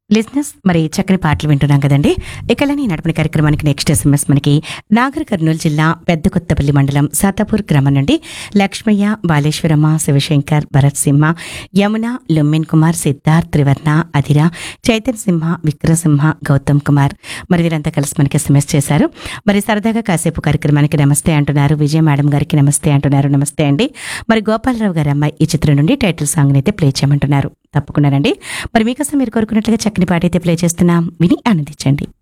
లిజినెస్ మరి చక్కని పాటలు వింటున్నాం కదండి ఇకలని నడిపిన కార్యక్రమానికి నెక్స్ట్ ఎస్ఎంఎస్ మనకి నాగర్ కర్నూలు జిల్లా పెద్ద కొత్తపల్లి మండలం సాతాపూర్ గ్రామం నుండి లక్ష్మయ్య బాలేశ్వరమ్మ శివశంకర్ భరత్ సింహ యమున లుమ్మిన్ కుమార్ సిద్ధార్థ్ త్రివర్ణ అధిర చైతన్ సింహ విక్రసింహ గౌతమ్ కుమార్ మరి వీరంతా కలిసి మనకి ఎస్ఎంఎస్ చేశారు మరి సరదాగా కాసేపు కార్యక్రమానికి నమస్తే అంటున్నారు విజయ మేడం గారికి నమస్తే అంటున్నారు నమస్తే అండి మరి గోపాలరావు గారి అమ్మాయి ఈ చిత్రం నుండి టైటిల్ సాంగ్ అయితే ప్లే చేయమంటున్నారు తప్పకుండానండి మరి మీకోసం మీరు కోరుకున్నట్లుగా చక్కని పాట అయితే ప్లే చేస్తున్నాం విని ఆనందించండి